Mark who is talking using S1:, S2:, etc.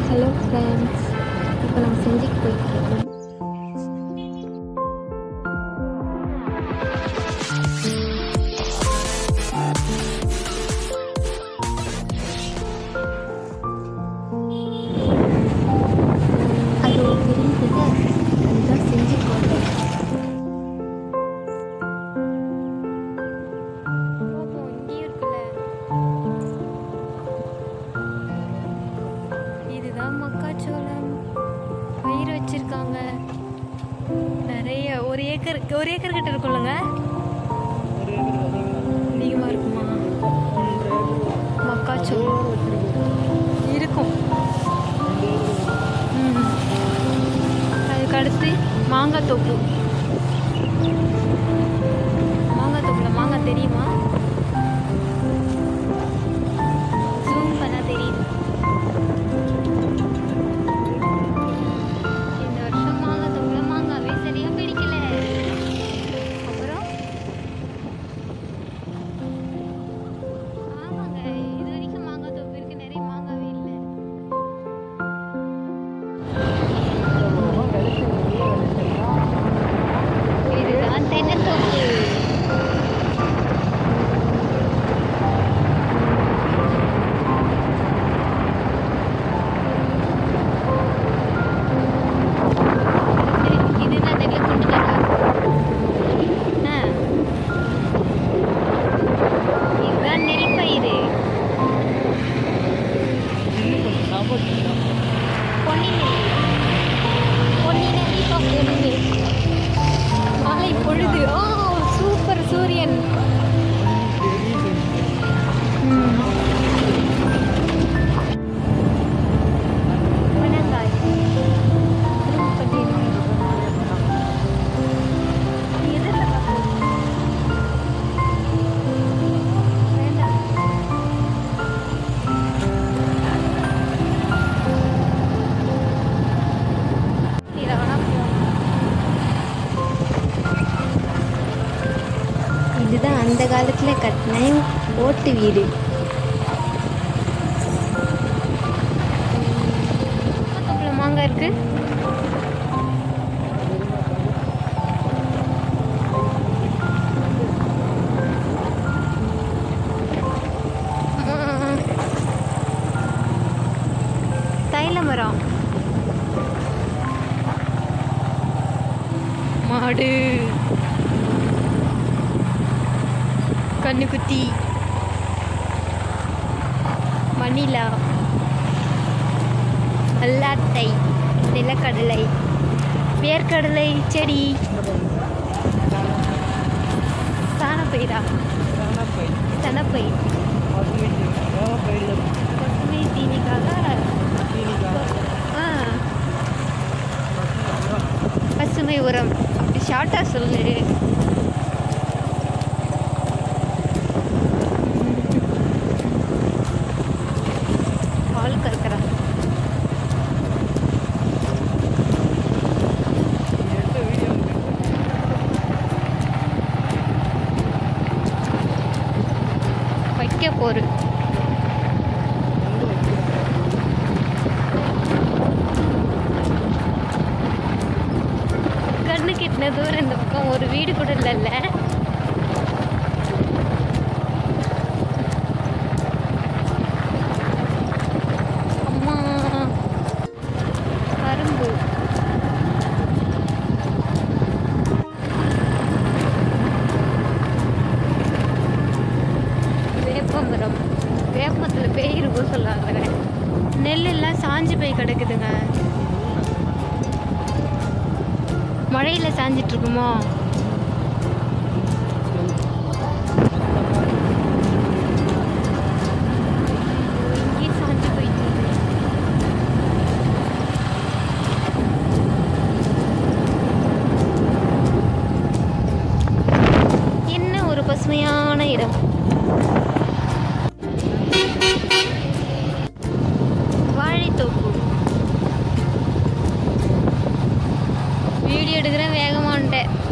S1: Hello friends இப்போ நம்ம செஞ்சுக்கு போயிட்டு இருக்கோம் அது தெரியுதுல அதுதான் செஞ்சு போட்டேன் இதுதான் மக்காச்சோளம் பயிர் வச்சிருக்காங்க நிறைய ஒரு ஏக்கர் ஒரு ஏக்கர் கிட்ட இருக்கும்லங்க அதிகமாக இருக்குமா மக்காச்சோளம் இருக்கும் ம். அதுக்கு அடுத்து மாங்காய் தோப்பு மாங்காய் தோப்புல மாங்காய் தெரியுமா ஜூம் பண்ணா தெரியுது இந்த வருஷம் மாங்காய் தோப்புல மாங்காவே சரியா பிடிக்கல அப்புறம் ஆமாங்க இது வரைக்கும் மாங்காய் தோப்பு இருக்கு நிறைய மாங்காவே இல்லை இதுதான் தென்னந்தோப்பு இதுதான் நெல்லை கொண்டு இதுதான் நெல் பயிர் பொன்னி நெல் பொன்னி நெல் இப்போ பொன்னி நெல் மாலை பொழுது ஓ சூப்பர் சூரியன் ம். வணங்காய். திரும்ப பண்ணிடணும். நீ எதிர்ல பார்க்கணும். வேண்டாம். இதை வேணா போடணும். இதுதான் அந்த காலத்தில் கட்டின ஓட்டு வீடு தோப்புல மாங்காய் இருக்கு ம். தைல மரம் மாடு கண்ணுக்குட்டி மணிலா அல்லாத்தை நிலக்கடலை வேர்க்கடலை செடி சாணப்பயிரா சனப்பை பசுமை தீனிக்காக ஆ பசுமை உரம் அப்படி ஷார்ட்டா சொல்லு பால் கறக்குறாங்க வைக்க போரு கண்ணு கிட்டின தூரம் இந்த பக்கம் ஒரு வீடு கூட இல்லைல்ல அம்மா கரும்பு வேப்பமரம் வேப்பமரத்தில் பேய் இருக்கும் சொல்லாங்க நெல் எல்லாம் சாஞ்சு போய் கிடக்குதுங்க மழையில சாஞ்சிட்டு இருக்குமோ இங்கேயே சாஞ்சு போயிட்டு இருக்கு. என்ன ஒரு பசுமையான இடம் வாழைத்தோப்பு வீடியோ எடுக்கிறேன் வேகமா வந்துட்டேன்